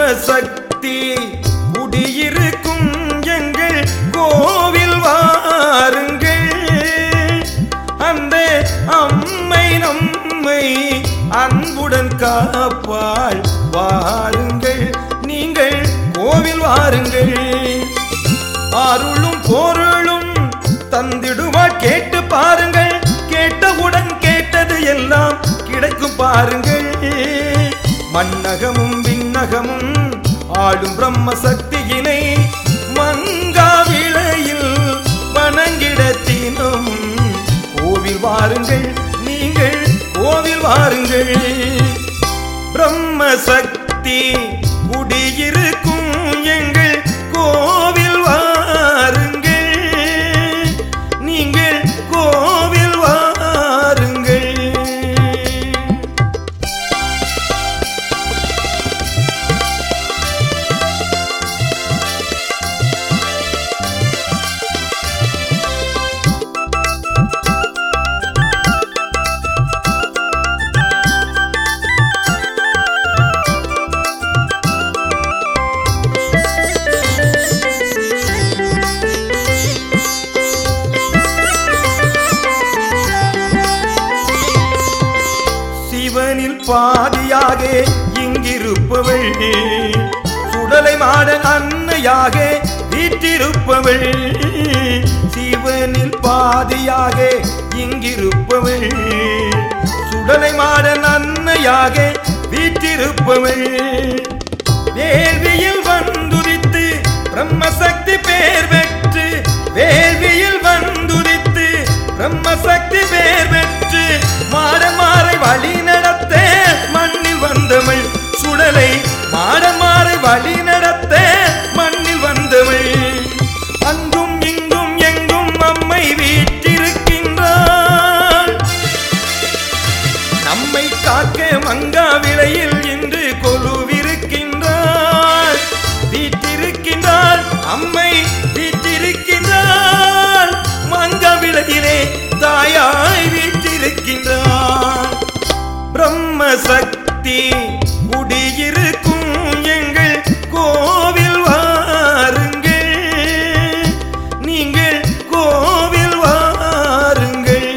சக்தி குடியிருக்கும் எங்கள் கோவில் வாருங்கள் அந்த அம்மை நம்மை அன்புடன் காப்பாள் வாருங்கள் நீங்கள் கோவில் வாருங்கள் அருளும் பொருளும் தந்திடுவாள் கேட்டு பாருங்கள் கேட்டவுடன் கேட்டது எல்லாம் கிடைக்கும் பாருங்கள் மண்ணகமும் விண்ணகமும் ஆளும் பிரம்ம சக்தியினை மங்கா விளையில் வணங்கிட தினமும் கோவில் வாருங்கள் நீங்கள் கோவில் வாருங்கள் பிரம்ம சக்தி குடியிருக்கும் எங்கள் கோவில் வாருங்கள் நீங்கள் கோவில் வாருங்கள் சிவனில் பாதியாக இங்கிருப்பவள் சுடலை மாடன் அன்னையாக வீற்றிருப்பவள் சிவனில் பாதியாக இங்கிருப்பவள் சுடலை மாடன் அன்னையாக வீற்றிருப்பவள் வேள்வியில் வந்துதித்து பிரம்மசக்தி பேர் பெற்று வேள்வியில் வந்துதித்து பிரம்மசக்தி பேர் பெற்று மாடமாறை வழி நடத்த மண்ணில் வந்தவள் சுடலை மாடமாறை வழி நடத்த மண்ணில் வந்தவள் அங்கும் இங்கும் எங்கும் அம்மை வீற்றிருக்கின்றாள் நம்மை காக்க மங்கா விலையில் இன்று கொலுவிருக்கின்றாள் வீற்றிருக்கின்றாள் அம்மை வீற்றிருக்கின்றாள் மங்கா விலையிலே தாயாய் வீற்றிருக்கின்றாள் பிரம்ம சக்தி குடியிருக்கும் எங்கள் கோவில் வாருங்கள் நீங்கள் கோவில் வாருங்கள்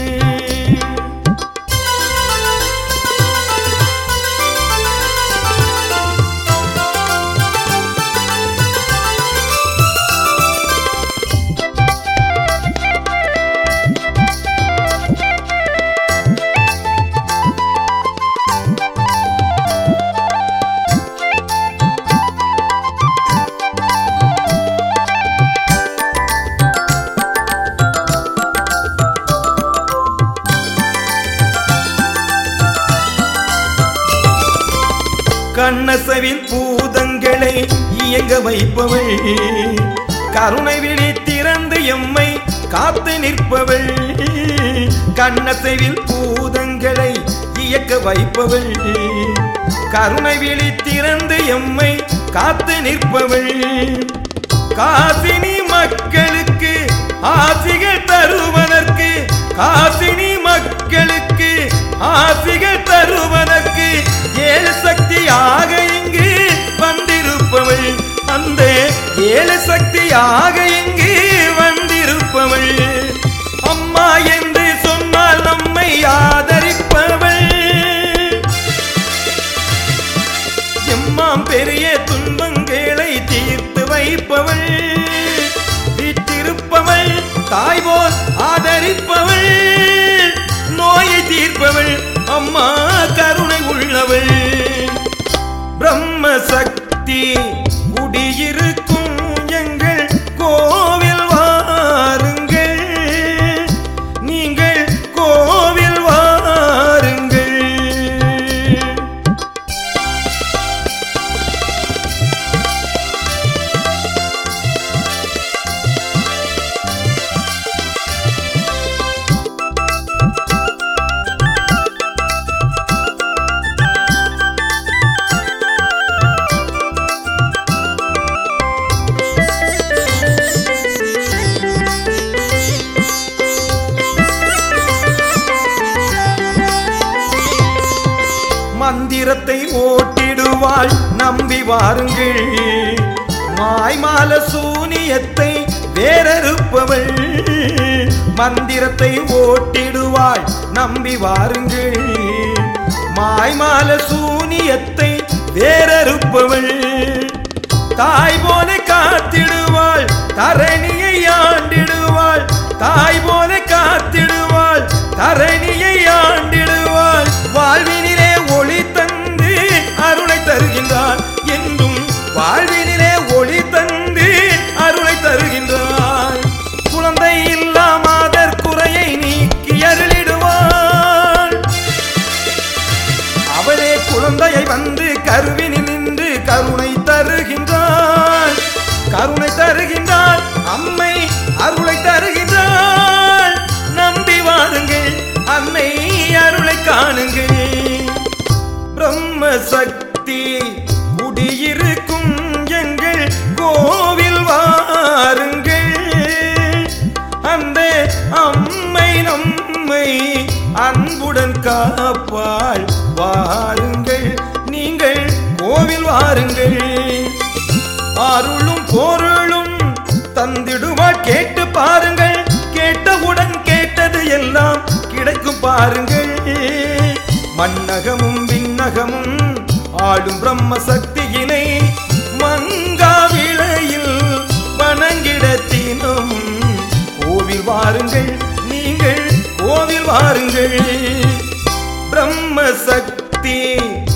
கண்ணசவில் பூதங்களை இயங்க வைப்பவள் கருணை விழி திறந்து எம்மை காத்து நிற்பவள் கண்ணசைவில் பூதங்களை இயக்க வைப்பவள் கருணை விழி திறந்து எம்மை காத்து நிற்பவள் காசினி மக்களுக்கு ஆசிகள் தருவதற்கு காசினி மக்களுக்கு ஆசிகள் தருவதற்கு ஏழு சக்தியாக இங்கு வந்திருப்பவள் அந்த ஏழு சக்தியாக இங்கு வந்திருப்பவள் அம்மா என்று சொன்னால் நம்மை ஆதரிப்பவள் எம்மாம் பெரிய துன்பங்களை தீர்த்து வைப்பவள் வீட்டிருப்பவள் தாய் போல் ஆதரிப்பவள் நோயை தீர்ப்பவள் அம்மா கருணை உள்ளவள் பிரம்ம சக்தி குடியிருக்கும் எங்கள் கோவில் வாருங்கள் நீங்கள் கோவில் வாருங்கள் மந்திரத்தை ஓட்டிடுவாள் நம்பி வாருங்கள் மாய்மால சூனியத்தை வேறறுப்பவள் மந்திரத்தை ஓட்டிடுவாள் நம்பி வாருங்கள் மாய்மால சூனியத்தை வேறறுப்பவள் தாய் போல காத்திடுவாள் தரணியை ஆண்டிடுவாள் தாய் போல காத்திடுவாள் தரணியை ஆண்டிடுவாள் வாழ்வினிலே ஒளி தந்து அருளை தருகின்றாள் என்றும் வாழ்வினிலே ஒளி தந்து அருளை தருகின்றாள் குழந்தை இல்லா மாதர் குறையை நீக்கி அருளிடுவாள் அவளே குழந்தையை வந்து கருவினில் நின்று கருணை தருகின்றாள் கருணை தருகின்றாள் அம்மை அருளை தருகின்றாள் நம்பி வாருங்கள் அன்னை அருளை காணுங்கள் பிரம்ம சக்தி குடியிருக்கும் எங்கள் கோவில் வாருங்கள் அந்த அம்மை நம்மை அன்புடன் காப்பாள் வாருங்கள் நீங்கள் கோவில் வாருங்கள் அருளும் பொருளும் தந்திடுவாள் கேட்டு பாருங்கள் கேட்டவுடன் கேட்டது எல்லாம் கிடைக்கும் பாருங்கள் மண்ணகமும் விண்ணகமும் ஆளும் பிரம்ம சக்தியினை மங்கா விளையில் வணங்கிட தினமும் கோவில் வாருங்கள் நீங்கள் கோவில் வாருங்கள் பிரம்ம சக்தி